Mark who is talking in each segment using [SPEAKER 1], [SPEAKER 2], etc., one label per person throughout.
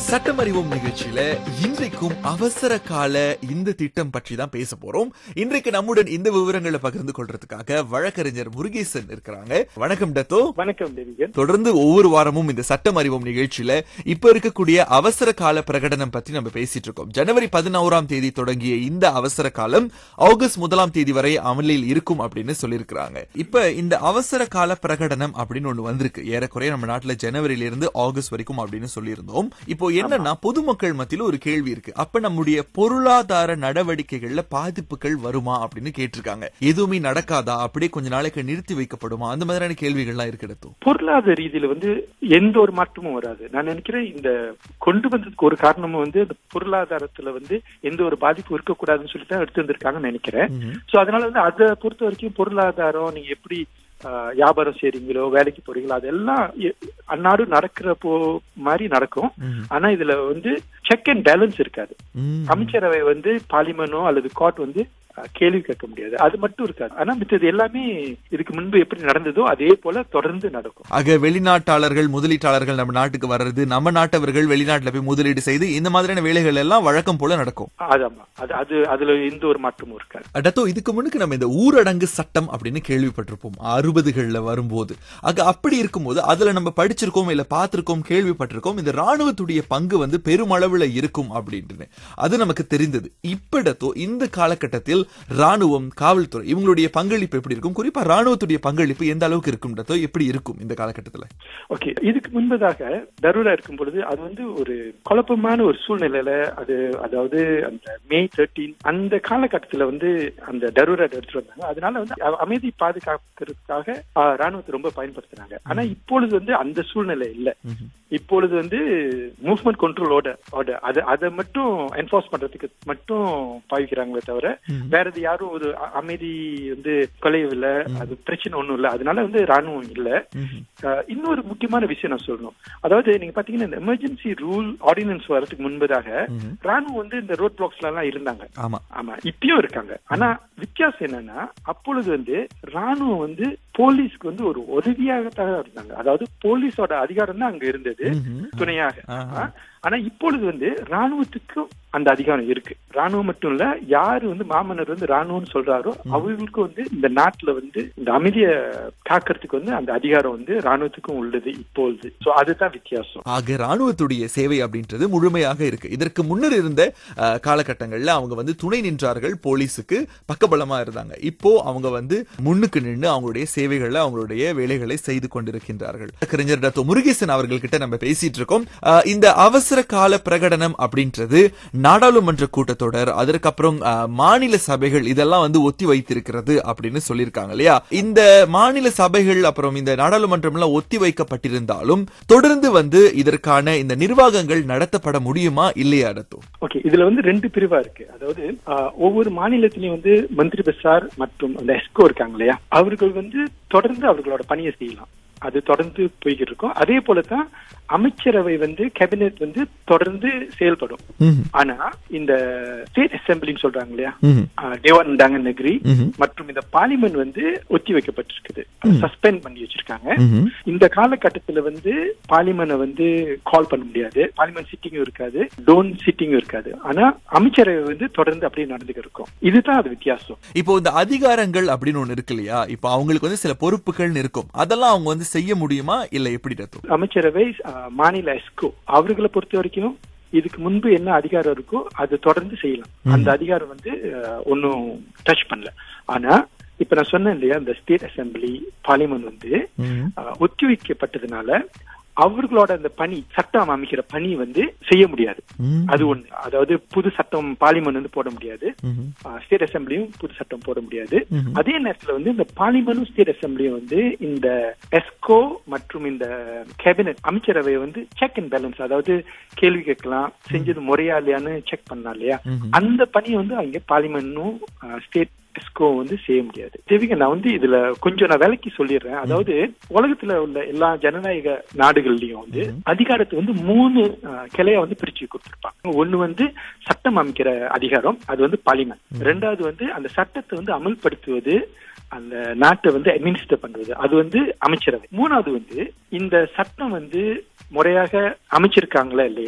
[SPEAKER 1] சட்டமறிவோம் நிகழ்ச்சியில இன்றைக்கும் அவசர கால இந்த திட்டம் பற்றி தான் பேச போறோம் இன்றைக்கு நம்முடன் இந்த விவரங்களை பகிர்ந்து கொள்றதுக்காக வழக்கறிஞர் முருகேசன் இருக்கிறாங்க வணக்கம் டத்தோ
[SPEAKER 2] வணக்கம் தேவிகன்
[SPEAKER 1] தொடர்ந்து ஒவ்வொரு வாரமும் இந்த சட்டம் அறிவோம் நிகழ்ச்சியில இப்ப இருக்கக்கூடிய அவசர கால பிரகடனம் பத்தி நம்ம பேசிட்டு இருக்கோம் ஜனவரி பதினோராம் தேதி தொடங்கிய இந்த அவசர காலம் ஆகஸ்ட் முதலாம் தேதி வரை அமலில் இருக்கும் அப்படின்னு சொல்லியிருக்கிறாங்க இப்ப இந்த அவசர கால பிரகடனம் அப்படின்னு ஒண்ணு வந்திருக்கு ஏறக்குறைய நம்ம நாட்டுல ஜனவரியில இருந்து ஆகஸ்ட் வரைக்கும் அப்படின்னு சொல்லியிருந்தோம் இப்போ என்னன்னா பொதுமக்கள் மத்தியில ஒரு கேள்வி இருக்கு அப்ப நம்முடைய பொருளாதார நடவடிக்கைகள்ல பாதிப்புகள் வருமா அப்படின்னு கேட்டிருக்காங்க எதுவுமே நடக்காதா அப்படியே கொஞ்ச நாளைக்கு நிறுத்தி வைக்கப்படுமா அந்த மாதிரியான கேள்விகள்லாம் இருக்கிறது
[SPEAKER 2] பொருளாதார ரீதியில வந்து எந்த ஒரு மாற்றமும் வராது நான் நினைக்கிறேன் இந்த கொண்டு வந்ததுக்கு ஒரு காரணமும் வந்து இந்த பொருளாதாரத்துல வந்து எந்த ஒரு பாதிப்பும் இருக்கக்கூடாதுன்னு சொல்லி தான் எடுத்து வந்திருக்காங்கன்னு நினைக்கிறேன் சோ அதனால வந்து அதை பொறுத்த வரைக்கும் பொருளாதாரம் நீங்க எப்படி ஆஹ், வியாபாரம் செய்றீங்களோ வேலைக்கு போறீங்களோ அதெல்லாம் எ- அன்னாடும் நடக்கிற போ மாதிரி நடக்கும் ஆனா இதுல வந்து செக் அண்ட் பேலன்ஸ் இருக்காது அமைச்சரவை வந்து பார்லிமெண்டோ அல்லது கோர்ட் வந்து அஹ், கேள்வி கேட்க முடியாது அது மட்டும் இருக்காது ஆனா மித்தது எல்லாமே இதுக்கு முன்பு எப்படி நடந்ததோ அதே போல தொடர்ந்து நடக்கும்
[SPEAKER 1] ஆக வெளிநாட்டாளர்கள் முதலீட்டாளர்கள் நம்ம நாட்டுக்கு வர்றது நம்ம நாட்டவர்கள் வெளிநாட்டுல போய் முதலீடு செய்து இந்த மாதிரியான வேலைகள் எல்லாம் வழக்கம் போல நடக்கும்
[SPEAKER 2] அதாம்மா அது அது அதுல எந்த ஒரு மாற்றமும் இருக்காது
[SPEAKER 1] டத்தோ இதுக்கு முன்னுக்கு நம்ம இந்த ஊரடங்கு சட்டம் அப்படின்னு கேள்விப்பட்டிருப்போம் அறுபதுகள்ல வரும்போது ஆக அப்படி இருக்கும்போது அதுல நம்ம படிச்சிருக்கோம் இல்ல பார்த்திருக்கோம் கேள்விப்பட்டிருக்கோம் இந்த ராணுவத்துடைய பங்கு வந்து பெருமளவுல இருக்கும் அப்படின்னு அது நமக்கு தெரிந்தது இப்ப டத்தோ இந்த காலகட்டத்தில் ராணுவம் காவல்துறை இவங்களுடைய பங்களிப்பு எப்படி இருக்கும் குறிப்பா ராணுவத்துடைய பங்களிப்பு எந்த அளவுக்கு இருக்கும் டத்தோ எப்படி இருக்கும் இந்த காலகட்டத்துல
[SPEAKER 2] ஓகே இதுக்கு முன்பதாக தருரா இருக்கும் பொழுது அது வந்து ஒரு குழப்பமான ஒரு சூழ்நிலையில அது அதாவது அந்த மே தேர்ட்டீன் அந்த காலகட்டத்துல வந்து அந்த தருரா எடுத்துட்டு வந்தாங்க அதனால வந்து அ- அமைதி பாதுகாக்கிறதுக்காக ஆஹ், ராணுவத்தை ரொம்ப பயன்படுத்தினாங்க ஆனா இப்பொழுது வந்து அந்த சூழ்நிலை இல்ல இப்பொழுது வந்து மூவ்மெண்ட் கண்ட்ரோல் ஆர்டர் ஆர்டர் அது அதை மட்டும் என்ஃபோர்ஸ் பண்றதுக்கு மட்டும் பாவிக்கிறாங்களே தவிர வேற எது யாரும் ஒரு அ- அமைதி வந்து கொலையவில்லை அது பிரச்சனை ஒண்ணும் இல்ல அதனால வந்து ராணுவம் இல்ல அஹ், இன்னொரு முக்கியமான விஷயம் நான் சொல்லணும் அதாவது நீங்க பாத்தீங்கன்னா இந்த எமர்ஜென்சி ரூல் ஆர்டினன்ஸ் வரதுக்கு முன்பதாக ராணுவம் வந்து இந்த ரோட் பிளாக்ஸ்ல எல்லாம் இருந்தாங்க
[SPEAKER 1] ஆமா
[SPEAKER 2] ஆமா இப்பயும் இருக்காங்க ஆனா வித்தியாசம் என்னன்னா அப்பொழுது வந்து ராணுவம் வந்து போலீஸ்க்கு வந்து ஒரு உதவியாகத்தான் இருந்தாங்க அதாவது போலீஸோட அதிகாரம் தான் அங்க இருந்தது
[SPEAKER 1] ம்ஹும்.
[SPEAKER 2] துணையாக
[SPEAKER 1] ஆஹா.
[SPEAKER 2] ஆனா இப்பொழுது வந்து ராணுவத்துக்கும் அந்த அதிகாரம் இருக்கு ராணுவம் மட்டும் இல்ல யாரு வந்து மாமன்னர் வந்து ராணுவம்னு சொல்றாரோ அவங்களுக்கு வந்து இந்த நாட்டுல வந்து இந்த அமைதியை காக்கிறதுக்கு வந்து அந்த அதிகாரம் வந்து ராணுவத்துக்கும் உள்ளது இப்பொழுது சோ அதுதான் வித்தியாசம்
[SPEAKER 1] ஆக ராணுவத்துடைய சேவை அப்படின்றது முழுமையாக இருக்கு இதற்கு முன்னர் இருந்த அஹ், காலகட்டங்கள்ல அவங்க வந்து துணை நின்றார்கள் போலீஸுக்கு பக்கபலமா இருந்தாங்க இப்போ அவங்க வந்து முன்னுக்கு நின்று அவங்களுடைய சேவைகளை அவங்களுடைய வேலைகளை செய்து கொண்டிருக்கின்றார்கள் கறிஞர் டாக்டர் முருகேசன் அவர்கள் கிட்ட நம்ம பேசிட்டு இருக்கோம் அஹ், இந்த அவசர கால பிரகடனம் அப்படின்றது நாடாளுமன்ற கூட்டத்தொடர் அதற்கப்புறம் அஹ், மாநில சபைகள் இதெல்லாம் வந்து ஒத்தி வைத்திருக்கிறது அப்படின்னு சொல்லியிருக்காங்க இல்லையா இந்த மாநில சபைகள் அப்புறம் இந்த நாடாளுமன்றம் எல்லாம் ஒத்தி வைக்கப்பட்டிருந்தாலும் தொடர்ந்து வந்து இதற்கான இந்த நிர்வாகங்கள் நடத்தப்பட முடியுமா இல்லையா டத்தோ
[SPEAKER 2] ஓகே இதுல வந்து ரெண்டு பிரிவா இருக்கு அதாவது ஆஹ், ஒவ்வொரு மாநிலத்திலயும் வந்து மந்திரி பசார் மற்றும் அந்த எஸ்கோ இருக்காங்க இல்லையா அவர்கள் வந்து தொடர்ந்து அவர்களோட பணியை செய்யலாம் அது தொடர்ந்து போய்கிட்டு இருக்கும் அதே போலதான் அமைச்சரவை வந்து கேபினெட் வந்து தொடர்ந்து செயல்படும் ஆனா இந்த ஸ்டேட் அசம்பிளின்னு சொல்றாங்க இல்லையா ஆஹ், தேவான் டாங்க நகரி மற்றும் இந்த பார்லிமெண்ட் வந்து ஒத்தி வைக்கப்பட்டிருக்குது சஸ்பெண்ட் பண்ணி வச்சிருக்காங்க இந்த காலகட்டத்துல வந்து பார்லிமெண்ட் வந்து கால் பண்ண முடியாது பார்லிமெண்ட் சிட்டிங்கும் இருக்காது டோன் சிட்டிங்கும் இருக்காது ஆனா அமைச்சரவை வந்து தொடர்ந்து அப்படியே நடந்துட்டு இருக்கும் இதுதான் அது வித்தியாசம்
[SPEAKER 1] இப்போ இந்த அதிகாரங்கள் அப்படின்னு ஒண்ணு இருக்கு இல்லையா இப்போ அவங்களுக்கு வந்து சில பொறுப்புகள் இருக்கும் அதெல்லாம் அவங்க வந்து செய்ய முடியுமா இல்ல எப்படி டத்தோ
[SPEAKER 2] அமைச்சரவை ஆஹ், மாநில எஸ்கோ அவர்களை பொறுத்த வரைக்கும் இதுக்கு முன்பு என்ன அதிகாரம் இருக்கோ அது தொடர்ந்து செய்யலாம் அந்த அதிகாரம் வந்து ஆஹ், ஒண்ணும் டச் பண்ணல ஆனா இப்ப நான் சொன்னேன் இல்லையா இந்த ஸ்டேட் அசெம்பிளி பார்லிமெண்ட் வந்து ஆஹ், ஒத்தி வைக்கப்பட்டதுனால அவர்களோட அந்த பணி சட்டம் அமைக்கிற பணி வந்து செய்ய முடியாது அது ஒண்ணு அதாவது புது சட்டம் பார்லிமெண்ட் வந்து போட முடியாது ஸ்டேட் அசெம்பிளியும் புது சட்டம் போட முடியாது அதே நேரத்துல வந்து இந்த பார்லிமெண்டும் ஸ்டேட் அசெம்பிளியும் வந்து இந்த எஸ்கோ மற்றும் இந்த கேபினெட் அமைச்சரவை வந்து செக் அண்ட் பேலன்ஸ் அதாவது கேள்வி கேட்கலாம் செஞ்சது முறையா இல்லையான்னு செக் பண்ணலாம் இல்லையா அந்த பணியை வந்து அங்க பார்லிமெண்ட்டும் ஸ்டேட் எஸ்கோ வந்து செய்ய முடியாது தேவிக நான் வந்து இதுல கொஞ்சம் நான் விலைக்கு சொல்லிடுறேன் அதாவது உலகத்துல உள்ள எல்லா ஜனநாயக நாடுகள்லயும் வந்து அதிகாரத்தை வந்து மூணு அஹ், கிளையா வந்து பிரிச்சு கொடுத்திருப்பாங்க ஒண்ணு வந்து சட்டம் அமைக்கிற அதிகாரம் அது வந்து பார்லிமெண்ட் ரெண்டாவது வந்து அந்த சட்டத்தை வந்து அமல்படுத்துவது அந்த நாட்டை வந்து அட்மினிஸ்டர் பண்றது அது வந்து அமைச்சரவை மூணாவது வந்து இந்த சட்டம் வந்து முறையாக அமைச்சிருக்காங்களா இல்லையா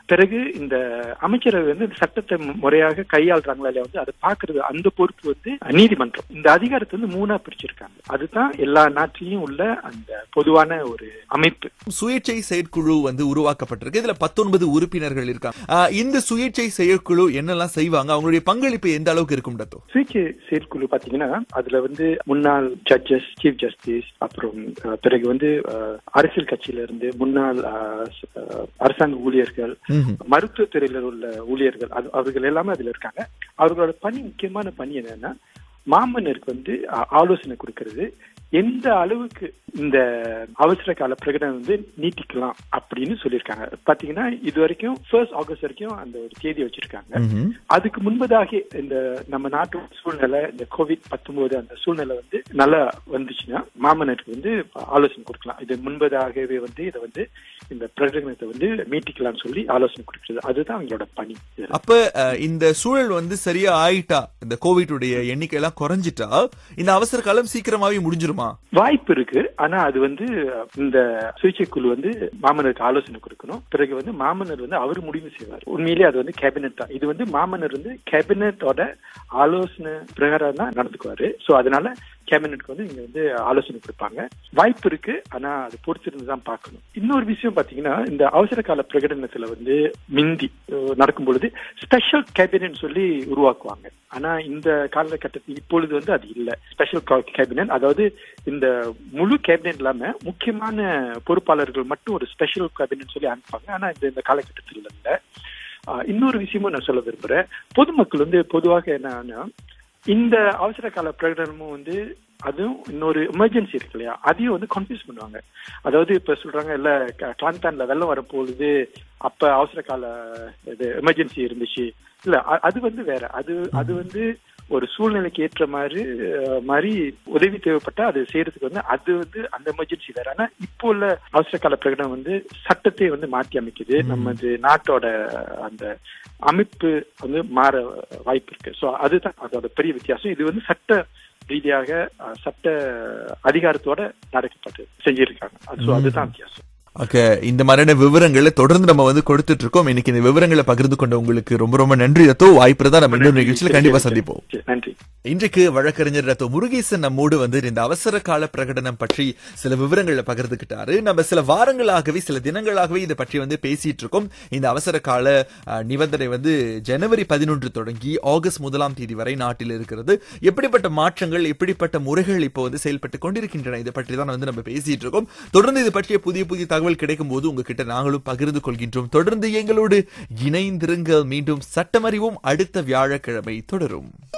[SPEAKER 2] பிறகு இந்த அமைச்சரவை வந்து இந்த சட்டத்தை முறையாக கையாளுறாங்களா இல்லையா வந்து அதை பாக்குறது அந்த பொறுப்பு வந்து நீதிமன்றம் இந்த அதிகாரத்தை வந்து மூணா பிரிச்சிருக்காங்க அதுதான் எல்லா நாட்டிலையும் உள்ள அந்த பொதுவான ஒரு அமைப்பு
[SPEAKER 1] சுயேட்சை செயற்குழு வந்து உருவாக்கப்பட்டிருக்கு இதுல பத்தொன்பது உறுப்பினர்கள் இருக்காங்க ஆஹ் இந்த சுயேட்சை செயற்குழு என்னெல்லாம் செய்வாங்க அவங்களுடைய பங்களிப்பு எந்த அளவுக்கு இருக்கும் டத்தோ
[SPEAKER 2] சுயேட்சை செயற்குழு பாத்தீங்கன்னா அதுல வந்து முன்னாள் ஜட்ஜஸ் சீஃப் ஜஸ்டிஸ் அப்புறம் அஹ், பிறகு வந்து அஹ், அரசியல் கட்சியில இருந்து முன்னாள் அஹ், ஸ்- அஹ், அரசாங்க ஊழியர்கள்
[SPEAKER 1] ம்ஹும்.
[SPEAKER 2] மருத்துவத்துறையில உள்ள ஊழியர்கள் அது அவர்கள் எல்லாமே அதுல இருக்காங்க அவர்களோட பணி முக்கியமான பணி என்னன்னா மாமன்னருக்கு வந்து ஆ- ஆலோசனை கொடுக்கறது எந்த அளவுக்கு இந்த அவசர கால பிரகடனம் வந்து நீட்டிக்கலாம் அப்படின்னு சொல்லியிருக்காங்க பாத்தீங்கன்னா இது வரைக்கும் ஃபர்ஸ்ட் ஆகஸ்ட் வரைக்கும் அந்த ஒரு தேதி வச்சிருக்காங்க
[SPEAKER 1] ம்ஹும்.
[SPEAKER 2] அதுக்கு முன்பதாக இந்த நம்ம நாட்டு சூழ்நிலை இந்த கோவிட் பத்தொன்பது அந்த சூழ்நிலை வந்து நல்லா வந்துச்சுன்னா மாமன்னருக்கு வந்து ஆலோசனை கொடுக்கலாம் இது முன்பதாகவே வந்து இதை வந்து இந்த பிரகடனத்தை வந்து மீட்டிக்கலாம்னு சொல்லி ஆலோசனை கொடுக்கிறது அதுதான் அவங்களோட பணி இதுல.
[SPEAKER 1] அப்ப அஹ், இந்த சூழல் வந்து சரியா ஆயிட்டா இந்த கோவிட் உடைய எண்ணிக்கை எல்லாம் குறைஞ்சிட்டா இந்த அவசர காலம் சீக்கிரமாவே முடிஞ்சிருமா
[SPEAKER 2] வாய்ப்பு இருக்கு ஆனா அது வந்து இந்த சுயேட்சை குழு வந்து மாமன்னருக்கு ஆலோசனை கொடுக்கணும் பிறகு வந்து மாமன்னர் வந்து அவர் முடிவு செய்வார் உண்மையிலேயே அது வந்து கேபினெட் தான் இது வந்து மாமன்னர் வந்து கேபினெட்டோட ஆலோசனை பிரகாரம் தான் நடந்துக்குவாரு சோ அதனால கேபினெட்க்கு வந்து இங்க வந்து ஆலோசனை கொடுப்பாங்க வாய்ப்பு இருக்கு ஆனா அது பொறுத்திருந்து தான் பார்க்கணும் இன்னொரு விஷயம் பாத்தீங்கன்னா இந்த அவசர கால பிரகடனத்துல வந்து மிந்தி அஹ், நடக்கும் பொழுது ஸ்பெஷல் கேபினெட் சொல்லி உருவாக்குவாங்க ஆனா இந்த காலகட்டத்தில் இப்பொழுது வந்து அது இல்ல ஸ்பெஷல் கேபினெட் அதாவது இந்த முழு கேபினெட் இல்லாம முக்கியமான பொறுப்பாளர்கள் மட்டும் ஒரு ஸ்பெஷல் கேபினெட் சொல்லி அனுப்பாங்க ஆனா இந்த இந்த காலகட்டத்தில் இல்ல ஆஹ், இன்னொரு விஷயமும் நான் சொல்ல விரும்புறேன் பொதுமக்கள் வந்து பொதுவாக என்னன்னா இந்த அவசர கால பிரகடனமும் வந்து அதுவும் இன்னொரு எமர்ஜென்சி இருக்கு இல்லையா அதையும் வந்து கன்ஃபியூஸ் பண்ணுவாங்க அதாவது இப்ப சொல்றாங்க இல்ல க- கிளாந்தான்ல வெள்ளம் வரப்போகுது அப்ப அவசர கால இது எமர்ஜென்சி இருந்துச்சு இல்ல அ- அது வந்து வேற அது அது வந்து ஒரு சூழ்நிலைக்கு ஏற்ற மாதிரி அஹ், மாதிரி உதவி தேவைப்பட்டா அது செய்யறதுக்கு வந்து அது வந்து அந்த எமர்ஜென்சி வேற ஆனா இப்போ உள்ள அவசர கால பிரகடனம் வந்து சட்டத்தை வந்து மாற்றி அமைக்குது நமது நாட்டோட அந்த அமைப்பு வந்து மாற வாய்ப்பு இருக்கு சோ அதுதான் அதோட பெரிய வித்தியாசம் இது வந்து சட்ட ரீதியாக அஹ், சட்ட அதிகாரத்தோட நடக்கப்பட்டு செஞ்சிருக்காங்க சோ அதுதான் வித்தியாசம்
[SPEAKER 1] ஓகே இந்த மாதிரியான விவரங்களை தொடர்ந்து நம்ம வந்து கொடுத்துட்டு இருக்கோம் இன்னைக்கு இந்த விவரங்களை பகிர்ந்து கொண்ட உங்களுக்கு ரொம்ப ரொம்ப நன்றி ரத்தோ வாய்ப்பு தான் நம்ம இன்னொரு நிகழ்ச்சியில கண்டிப்பா சந்திப்போம்
[SPEAKER 2] சரி, நன்றி
[SPEAKER 1] இன்றைக்கு வழக்கறிஞர் ரத்தோ முருகேசன் நம்மோடு வந்து இந்த அவசர கால பிரகடனம் பற்றி சில விவரங்களை பகிர்ந்துகிட்டாரு நம்ம சில வாரங்களாகவே சில தினங்களாகவே இதை பற்றி வந்து பேசிட்டு இருக்கோம் இந்த அவசர கால அஹ், நிபந்தனை வந்து ஜனவரி பதினொன்று தொடங்கி ஆகஸ்ட் முதலாம் தேதி வரை நாட்டில் இருக்கிறது எப்படிப்பட்ட மாற்றங்கள் எப்படிப்பட்ட முறைகள் இப்போ வந்து செயல்பட்டு கொண்டிருக்கின்றன இதை பற்றி தான் வந்து நம்ம பேசிட்டு இருக்கோம் தொடர்ந்து இது பற்றிய புதிய புதிய தகவல் கிடைக்கும் போது உங்ககிட்ட நாங்களும் பகிர்ந்து கொள்கின்றோம் தொடர்ந்து எங்களோடு இணைந்திருங்கள் மீண்டும் சட்டமறிவும் அடுத்த வியாழக்கிழமை தொடரும்